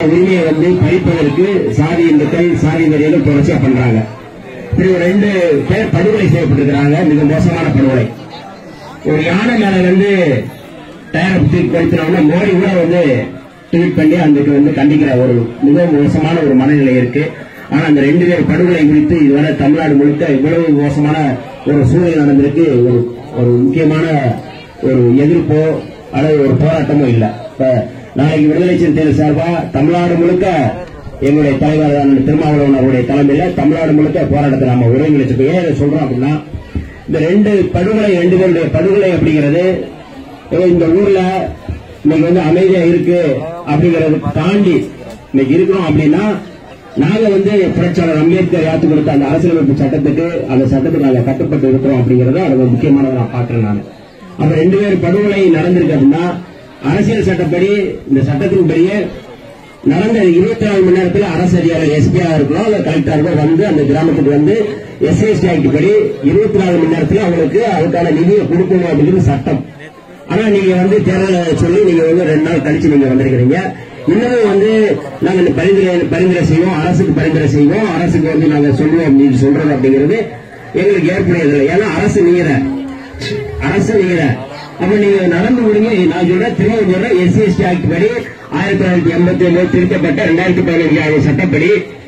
உரிமையை வந்து பறிப்பதற்கு சாதி இந்துக்கள் சாதி வெறியர்கள் தொடர்ச்சியா பண்றாங்க இப்படி ஒரு ரெண்டு பேர் படுகொலை செய்யப்பட்டிருக்கிறாங்க மிக மோசமான படுகொலை ஒரு யானை மேல வந்து டயர் தூக்கி கொளுத்தினோம்னா மோடி கூட வந்து ட்வீட் பண்ணி அதுக்கு வந்து கண்டிக்கிற ஒரு மிக மோசமான ஒரு மனநிலை இருக்கு ஆனா அந்த ரெண்டு பேர் படுகொலை குறித்து இதுவரை தமிழ்நாடு முழுக்க இவ்வளவு மோசமான ஒரு சூழ்நிலை நடந்திருக்கு ஒரு ஒரு முக்கியமான ஒரு எதிர்ப்போ அல்லது ஒரு போராட்டமோ இல்ல இப்ப நாளைக்கு விடுதலை சிறுத்தைகள் சார்பா தமிழ்நாடு முழுக்க எங்களுடைய தலைவர் அண்ணன் திருமாவளவன் அவருடைய தலைமையில தமிழ்நாடு முழுக்க போராட்டத்தை நாம ஒருங்கிணைச்சிருக்கோம் ஏன் இதை சொல்றோம் அப்படின்னா இந்த ரெண்டு படுகொலை ரெண்டு பேருடைய படுகொலை அப்படிங்கிறது ஏதோ இந்த ஊர்ல இன்னைக்கு வந்து அமைதியா இருக்கு அப்படிங்கறத தாண்டி இன்னைக்கு இருக்கிறோம் அப்படின்னா நாங்க வந்து புரட்சியாளர் அம்பேத்கர் யாத்து கொடுத்த அந்த அரசியலமைப்பு சட்டத்துக்கு அந்த சட்டத்துக்கு நாங்க கட்டுப்பட்டு இருக்கிறோம் அப்படிங்கறத அது ஒரு முக்கியமானதை நான் பாக்குறேன் நான் அப்ப ரெண்டு பேர் படுகொலை நடந்திருக்கு அப்படின்னா அரசியல் சட்டப்படி இந்த சட்டத்தின்படியே நடந்த இருபத்தி நாலு மணி நேரத்தில் அரசு அதிகாரி எஸ்பியா இருக்கலாம் இல்ல கலெக்டரா இருக்கோ வந்து அந்த கிராமத்துக்கு வந்து எஸ்சிஎஸ்டி ஆக்ட் படி இருபத்தி நாலு மணி நேரத்தில் அவங்களுக்கு அதுக்கான நிதியை கொடுக்கணும் அப்படிங்கிறது சட்டம் ஆனா நீங்க வந்து தேர்தல் சொல்லி நீங்க வந்து ரெண்டு நாள் கழிச்சு நீங்க வந்திருக்கிறீங்க இன்னமும் வந்து நாங்க இந்த பரிந்துரை பரிந்துரை செய்வோம் அரசுக்கு பரிந்துரை செய்வோம் அரசுக்கு வந்து நாங்க சொல்லுவோம் அப்படின்னு சொல்றது அப்படிங்கிறது எங்களுக்கு ஏற்புடையதில்லை ஏன்னா அரசு நீங்க தான். அரசு நீங்க தான். அப்ப நீங்க நடந்து முடிங்க நான் சொல்றேன் திரும்ப சொல்றேன் எஸ்சி எஸ்டி ஆக்ட் படி ஆயிரத்தி தொள்ளாயிரத்தி எண்பத்தி ஏழு திருத்தப்பட்ட ரெண்டாயிரத்தி பதினஞ்சு ஆகிய சட்டப்படி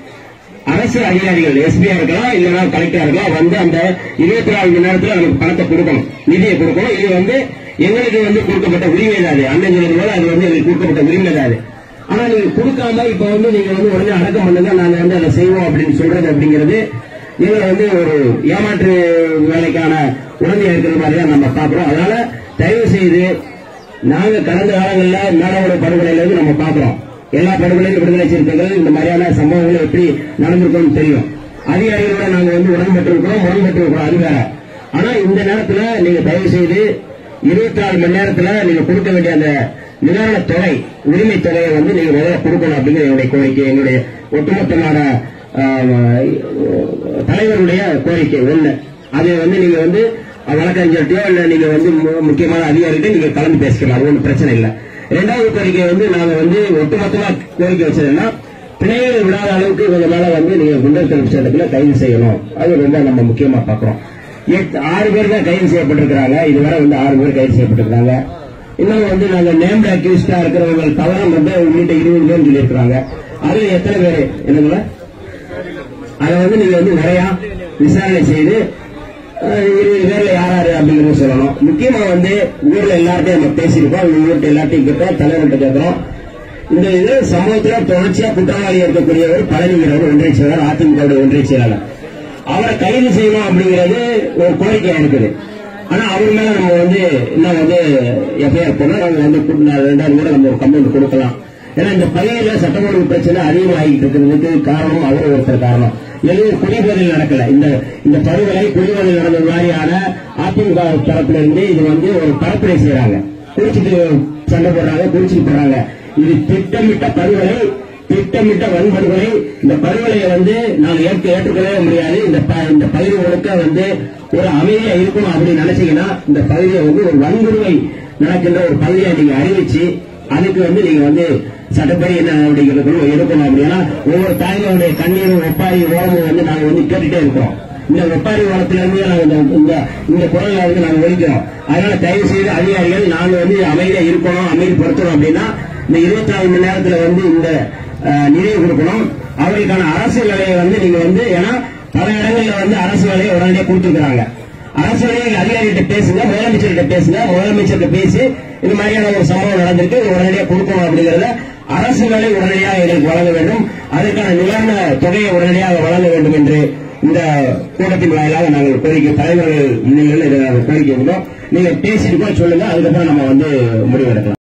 அரசு அதிகாரிகள் எஸ்பியா இருக்கலாம் இல்லைன்னா கலெக்டரா இருக்கலாம் வந்து அந்த இருபத்தி நாலு மணி நேரத்துல அவங்களுக்கு பணத்தை கொடுக்கணும் நிதியை கொடுக்கணும் இது வந்து எங்களுக்கு வந்து கொடுக்கப்பட்ட உரிமை தான் அது அண்ணன் சொல்றது போல அது வந்து எங்களுக்கு கொடுக்கப்பட்ட உரிமை தான் அது ஆனா நீங்க கொடுக்காம இப்ப வந்து நீங்க வந்து உடனே அடக்கம் பண்ணுங்க நாங்க வந்து அதை செய்வோம் அப்படின்னு சொல்றது அப்படிங்கிறது எங்களை வந்து ஒரு ஏமாற்று வேலைக்கான உடனே இருக்கிற மாதிரி தான் நம்ம பாக்குறோம் அதனால தயவு செய்து நாங்க கடந்த காலங்கள்ல மேடவோட படுகொலையில இருந்து நம்ம பாக்குறோம் எல்லா படுகொலையும் விடுதலை சிறுத்தைகள் இந்த மாதிரியான சம்பவங்கள் எப்படி நடந்திருக்கும்னு தெரியும் அதிகாரிகளோட நாங்க வந்து உடன்பட்டு இருக்கிறோம் முரண்பட்டு இருக்கிறோம் அது வேற ஆனா இந்த நேரத்துல நீங்க தயவு செய்து இருபத்தி நாலு மணி நேரத்துல நீங்க கொடுக்க வேண்டிய அந்த நிவாரண தொகை உரிமை தொகையை வந்து நீங்க முதல்ல கொடுக்கணும் அப்படிங்கிற என்னுடைய கோரிக்கை எங்களுடைய ஒட்டுமொத்தமான ஆஹ், தலைவருடைய கோரிக்கை ஒண்ணு அதை வந்து நீங்க வந்து வழக்கறிஞர்கிட்டயோ இல்ல நீங்க வந்து மு- முக்கியமான அதிகாரிகிட்ட நீங்க கலந்து பேசிக்கலாம் அது ஒன்றும் பிரச்சனை இல்லை இரண்டாவது கோரிக்கை வந்து நாங்க வந்து ஒட்டுமொத்தமா கோரிக்கை வச்சதுன்னா பிணைகள் விடாத அளவுக்கு இவங்க மேல வந்து நீங்க குண்டர் தடுப்பு சட்டத்துல கைது செய்யணும் அது ரொம்ப நம்ம முக்கியமா பாக்குறோம் எட்டு ஆறு பேர் தான் கைது செய்யப்பட்டிருக்கிறாங்க இதுவரை வந்து ஆறு பேர் கைது செய்யப்பட்டிருக்காங்க இன்னும் வந்து நாங்க நேம்ட் அக்யூஸ்டா இருக்கிறவங்க தவிர வந்து உள்ளிட்ட இருபது பேர் சொல்லியிருக்கிறாங்க அதுல எத்தனை பேர் என்னங்களா அதை வந்து நீங்க வந்து நிறைய விசாரணை செய்து அஹ், இருபது பேர்ல யார் யாரு அப்படிங்கறத சொல்லணும் முக்கியமா வந்து ஊர்ல எல்லார்ட்டையும் நம்ம பேசியிருக்கோம் ஊர்கிட்ட எல்லாத்தையும் கேட்டோம் தலைவர்கிட்ட கேட்கிறோம் இந்த இது சமூகத்துல தொடர்ச்சியா குற்றவாளி இருக்கக்கூடியவர் பழனிங்கிறவர் ஒன்றிய செயலாளர் அதிமுக ஒன்றிய செயலாளர் அவரை கைது செய்யணும் அப்படிங்கிறது ஒரு கோரிக்கையா இருக்குது ஆனா அவர் மேல நம்ம வந்து இன்னும் வந்து எஃப்ஐஆர் போனா நம்ம வந்து கூட்டினா ரெண்டாவது கூட நம்ம ஒரு கம்ப்ளைண்ட் கொடுக்கலாம் ஏன்னா இந்த பகுதியில சட்டம் ஒழுங்கு பிரச்சனை அதிகமாகிட்டு இருக்கிறதுக்கு காரணம் அவர் ஒருத்தர் காரணம் எதுவும் குடிபோதையில் நடக்கல இந்த இந்த படுகொலை குடிபோதையில் நடந்த மாதிரியான அதிமுக தரப்புல இருந்து இது வந்து ஒரு பரப்புரை செய்யறாங்க குடிச்சிட்டு சண்டை போடுறாங்க குடிச்சிட்டு போடுறாங்க இது திட்டமிட்ட படுகொலை திட்டமிட்ட வன்முறை இந்த படுகொலையை வந்து நாங்க ஏற்க ஏற்றுக்கொள்ளவே முடியாது இந்த ப- இந்த பகுதி முழுக்க வந்து ஒரு அமைதியா இருக்கணும் அப்படின்னு நினைச்சீங்கன்னா இந்த பகுதியை வந்து ஒரு வன்முறை நடக்கின்ற ஒரு பகுதியை நீங்க அறிவிச்சு அதுக்கு வந்து நீங்க வந்து சட்டப்படி என்ன நடவடிக்கைகள் எடுக்கணும் அப்படின்னா ஒவ்வொரு தாய்களுடைய கண்ணீரும் ஒப்பாரி ஓரமும் வந்து நாங்க வந்து கேட்டுட்டே இருக்கிறோம் இந்த ஒப்பாரி ஓரத்துல இருந்து நாங்க இந்த இந்த இந்த குரலை வந்து நாங்க ஒழிக்கிறோம் அதனால தயவு செய்து அதிகாரிகள் நாங்க வந்து அமைதியா இருக்கணும் அமைதிப்படுத்தணும் அப்படின்னா இந்த இருபத்தி நாலு மணி நேரத்துல வந்து இந்த அஹ், நிறைவு கொடுக்கணும் அவர்களுக்கான அரசு வேலையை வந்து நீங்க வந்து ஏன்னா பல இடங்கள்ல வந்து அரசு வேலையை உடனடியாக கொடுத்துருக்காங்க அரசு வேலையை அதிகாரிகிட்ட பேசுங்க முதலமைச்சர்கிட்ட பேசுங்க முதலமைச்சர்கிட்ட பேசி இந்த மாதிரியான ஒரு சம்பவம் நடந்திருக்கு இது உடனடியாக கொடுக்கணும் அப்படிங்கறத அரசு வேலை உடனடியாக எங்களுக்கு வழங்க வேண்டும் அதற்கான நிவாரண தொகையை உடனடியாக வழங்க வேண்டும் என்று இந்த கூட்டத்தின் வாயிலாக நாங்கள் கோரிக்கை தலைவர்கள் முன்னிலையில் இதை நாங்கள் கோரிக்கை விடுறோம் நீங்க பேசிட்டு கூட சொல்லுங்க அதுக்கப்புறம் நம்ம வந்து முடிவெடுக்கலாம்